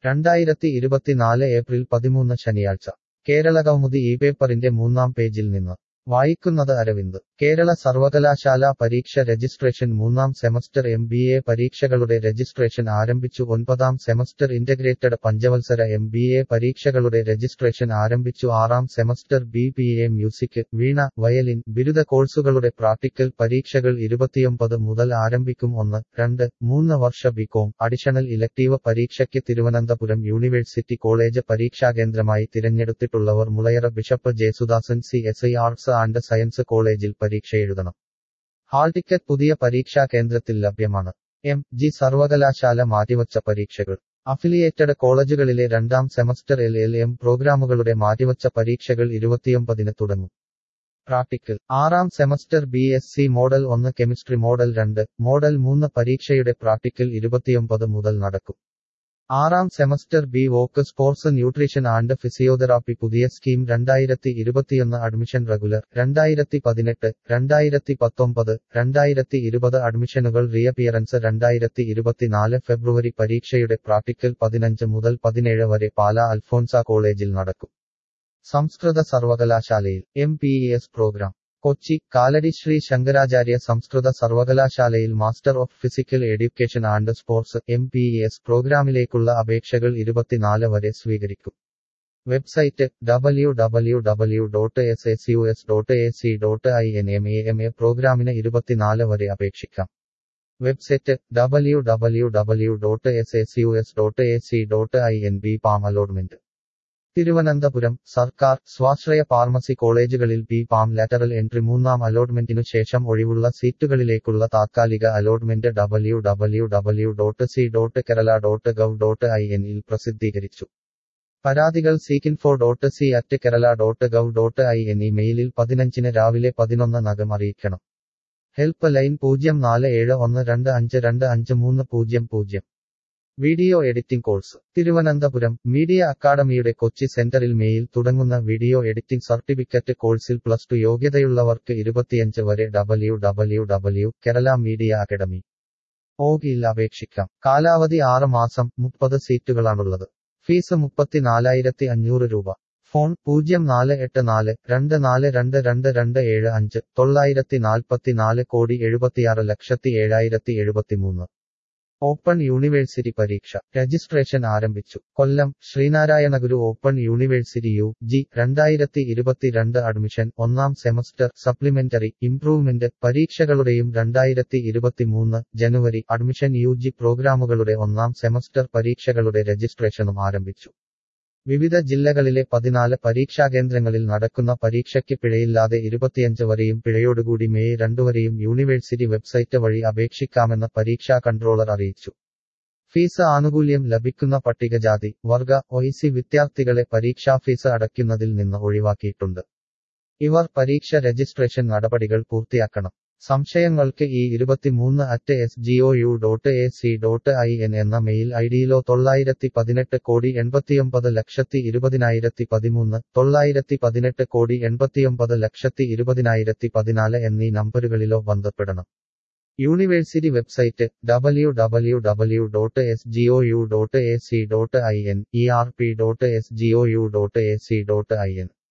രണ്ടായിരത്തി ഇരുപത്തിനാല് ഏപ്രിൽ പതിമൂന്ന് ശനിയാഴ്ച കേരള കൗമുദി ഈ പേപ്പറിന്റെ മൂന്നാം പേജിൽ നിന്ന് വായിക്കുന്നത് അരവിന്ദ് കേരള സർവകലാശാല പരീക്ഷ രജിസ്ട്രേഷൻ മൂന്നാം സെമസ്റ്റർ എം ബി എ പരീക്ഷകളുടെ രജിസ്ട്രേഷൻ ആരംഭിച്ചു ഒൻപതാം സെമസ്റ്റർ ഇന്റഗ്രേറ്റഡ് പഞ്ചവത്സര എം ബി എ പരീക്ഷകളുടെ രജിസ്ട്രേഷൻ ആരംഭിച്ചു ആറാം semester B P A music veena violin ബിരുദ കോഴ്സുകളുടെ പ്രാക്ടിക്കൽ പരീക്ഷകൾ ഇരുപത്തിയൊമ്പത് മുതൽ ആരംഭിക്കും ഒന്ന് രണ്ട് മൂന്ന് വർഷ ബികോം അഡിഷണൽ ഇലക്ടീവ് പരീക്ഷയ്ക്ക് തിരുവനന്തപുരം യൂണിവേഴ്സിറ്റി കോളേജ് പരീക്ഷാകേന്ദ്രമായി തിരഞ്ഞെടുത്തിട്ടുള്ളവർ Mulayara bishop Jesudasan C S I arts and science കോളേജിൽ പരീക്ഷ എഴുതണം ഹാൾ ടിക്കറ്റ് പുതിയ പരീക്ഷാ കേന്ദ്രത്തിൽ ലഭ്യമാണ് എം ജി സർവകലാശാല മാറ്റിവച്ച പരീക്ഷകൾ അഫിലിയേറ്റഡ് കോളേജുകളിലെ രണ്ടാം സെമസ്റ്റർ എൽ എൽ എം പ്രോഗ്രാമുകളുടെ മാറ്റിവച്ച പരീക്ഷകൾ ഇരുപത്തിയൊമ്പതിന് തുടങ്ങും പ്രാക്ടിക്കൽ ആറാം semester B S C model ഒന്ന് കെമിസ്ട്രി മോഡൽ രണ്ട് മോഡൽ മൂന്ന് പരീക്ഷയുടെ പ്രാക്ടിക്കൽ ഇരുപത്തിയൊമ്പത് മുതൽ നടക്കും ആറാം semester B voc sports nutrition and physiotherapy പുതിയ സ്കീം രണ്ടായിരത്തി ഇരുപത്തിയൊന്ന് അഡ്മിഷൻ റെഗുലർ രണ്ടായിരത്തി പതിനെട്ട് രണ്ടായിരത്തി പത്തൊമ്പത് രണ്ടായിരത്തി ഇരുപത് അഡ്മിഷനുകൾ റീഅപ്പിയറൻസ് രണ്ടായിരത്തി ഇരുപത്തിനാല് ഫെബ്രുവരി പരീക്ഷയുടെ പ്രാക്ടിക്കൽ പതിനഞ്ച് മുതൽ പതിനേഴ് വരെ പാല അൽഫോൻസ കോളേജിൽ നടക്കും സംസ്കൃത സർവകലാശാലയിൽ M P E S program Kochi Kalady Shri Shankaracharya സംസ്കൃത സർവകലാശാലയിൽ master of physical education and sports M P S പ്രോഗ്രാമിലേക്കുള്ള അപേക്ഷകൾ ഇരുപത്തിനാല് വരെ സ്വീകരിക്കും website W W W dot S S U S dot A C dot I N M A M A പ്രോഗ്രാമിന് ഇരുപത്തിനാല് വരെ അപേക്ഷിക്കാം website W W W dot S S U S dot A C dot I N B pharm allotment Thiruvananthapuram സർക്കാർ സ്വാശ്രയ pharmacy കോളേജുകളിൽ B palm lateral entry മൂന്നാം അലോട്ട്മെന്റിനു ശേഷം ഒഴിവുള്ള സീറ്റുകളിലേക്കുള്ള താത്കാലിക allotment W W W dot C dot Kerala dot gov dot I എന്നിൽ പ്രസിദ്ധീകരിച്ചു പരാതികൾ ceekinfo dot C at Kerala dot gov dot I N E മെയിലിൽ പതിനഞ്ചിന് രാവിലെ പതിനൊന്ന് നകം അറിയിക്കണം ഹെൽപ്പ് ലൈൻ പൂജ്യം നാല് ഏഴ് ഒന്ന് രണ്ട് അഞ്ച് രണ്ട് അഞ്ച് മൂന്ന് പൂജ്യം പൂജ്യം video editing course Thiruvananthapuram media അക്കാദമിയുടെ കൊച്ചി സെന്ററിൽ മേയിൽ തുടങ്ങുന്ന വീഡിയോ എഡിറ്റിംഗ് സർട്ടിഫിക്കറ്റ് കോഴ്സിൽ പ്ലസ് ടു യോഗ്യതയുള്ളവർക്ക് ഇരുപത്തിയഞ്ച് വരെ W W W Kerala media academy ഓഗിൽ അപേക്ഷിക്കാം കാലാവധി ആറ് മാസം മുപ്പത് സീറ്റുകളാണുള്ളത് ഫീസ് മുപ്പത്തിനാലായിരത്തി അഞ്ഞൂറ് രൂപ ഫോൺ പൂജ്യം നാല് എട്ട് നാല് രണ്ട് നാല് രണ്ട് രണ്ട് രണ്ട് ഏഴ് അഞ്ച് തൊള്ളായിരത്തി നാൽപ്പത്തിനാല് കോടി എഴുപത്തിയാറ് ലക്ഷത്തി ഏഴായിരത്തി എഴുപത്തിമൂന്ന് ഓപ്പൺ യൂണിവേഴ്സിറ്റി പരീക്ഷ രജിസ്ട്രേഷൻ ആരംഭിച്ചു Kollam Sreenarayanaguru open university U G രണ്ടായിരത്തി ഇരുപത്തിരണ്ട് അഡ്മിഷൻ ഒന്നാം സെമസ്റ്റർ സപ്ലിമെന്ററി ഇംപ്രൂവ്മെന്റ് പരീക്ഷകളുടെയും രണ്ടായിരത്തി ഇരുപത്തിമൂന്ന് ജനുവരി അഡ്മിഷൻ യു ജി പ്രോഗ്രാമുകളുടെ ഒന്നാം സെമസ്റ്റർ പരീക്ഷകളുടെ രജിസ്ട്രേഷനും ആരംഭിച്ചു വിവിധ ജില്ലകളിലെ പതിനാല് പരീക്ഷാകേന്ദ്രങ്ങളിൽ നടക്കുന്ന പരീക്ഷയ്ക്ക് പിഴയില്ലാതെ ഇരുപത്തിയഞ്ച് വരെയും പിഴയോടുകൂടി മെയ് രണ്ട് വരെയും യൂണിവേഴ്സിറ്റി വെബ്സൈറ്റ് വഴി അപേക്ഷിക്കാമെന്ന് പരീക്ഷാ കൺട്രോളർ അറിയിച്ചു ഫീസ് ആനുകൂല്യം ലഭിക്കുന്ന പട്ടികജാതി വർഗ ഒഇസി വിദ്യാർത്ഥികളെ പരീക്ഷാ ഫീസ് അടയ്ക്കുന്നതിൽ നിന്ന് ഒഴിവാക്കിയിട്ടുണ്ട് ഇവർ പരീക്ഷ രജിസ്ട്രേഷൻ നടപടികൾ പൂർത്തിയാക്കണം സംശയങ്ങൾക്ക് ഈ ഇരുപത്തിമൂന്ന് at S G O U dot A C dot I N എന്ന മെയിൽ ഐഡിയിലോ തൊള്ളായിരത്തി പതിനെട്ട് കോടി എൺപത്തിയൊമ്പത് ലക്ഷത്തി ഇരുപതിനായിരത്തി പതിമൂന്ന് തൊള്ളായിരത്തി പതിനെട്ട് കോടി എൺപത്തിയൊമ്പത് ലക്ഷത്തി ഇരുപതിനായിരത്തി പതിനാല് എന്നീ നമ്പറുകളിലോ ബന്ധപ്പെടണം university website W W W dot S G O U dot A C dot I N E R P dot S G O U dot A C dot I N